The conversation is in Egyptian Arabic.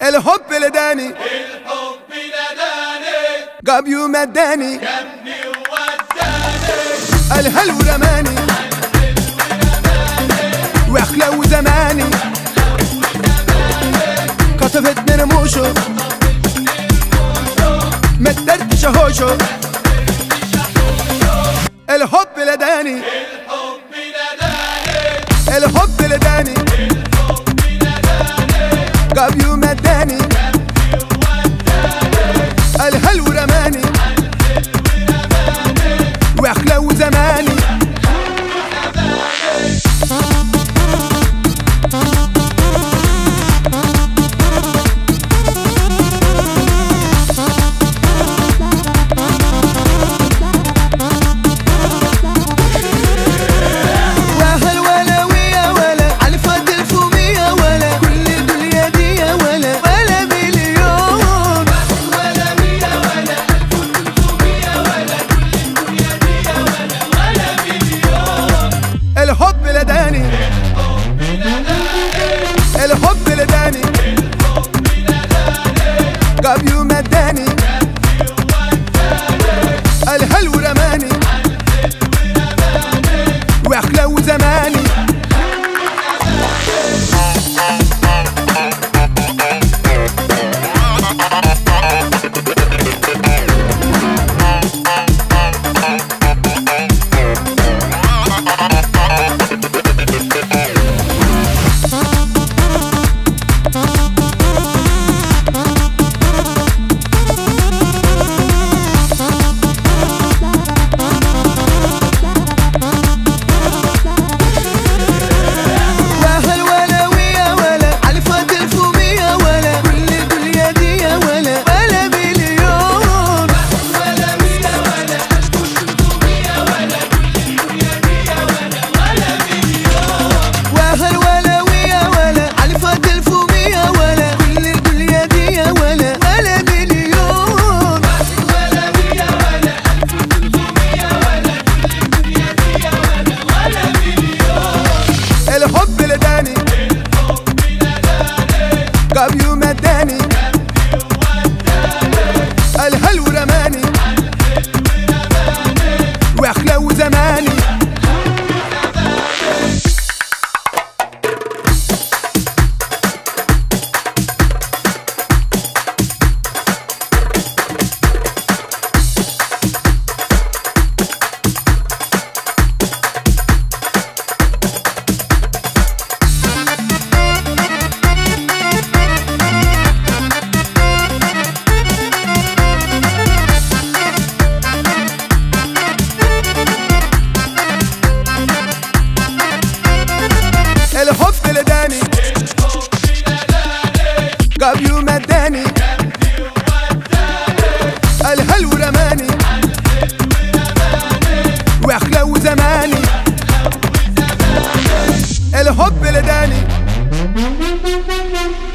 الحب لداني الحب لداني قاب يوم اداني جابني ووداني الهلو رماني واخلو زماني كتفت رموشه مدرت شهوشه الحب لداني الحب لداني الحب لداني قاب يوم اداني الهلو رماني واخلو زماني واهل ولا ويا ولا علفت الفومية ولا كل الدنيا دي ولا ولا مليون ولا مية ولا مية ولا كل الدنيا دي ولا ولا مليون الحب لداني الحب لداني قاب يوم اداني الهلو رماني واخلو زماني واهل ولا ويا ولا علفت الفومية ولا كل الدنيا دي ولا ولا مليون ولا مية ولا مية ولا كل الدنيا دي ولا ولا مليون واهل ولا ويا ولا علفت الفومية ولا كل الدنيا دي ولا ولا مليون ولا مية ولا مية ولا كل الدنيا دي ولا ولا مليون الحب لداني قاب يوم اداني الهلو رماني واخلو زماني الحب لداني قاب يوم اداني الهلو رماني واخلو زماني الحب لداني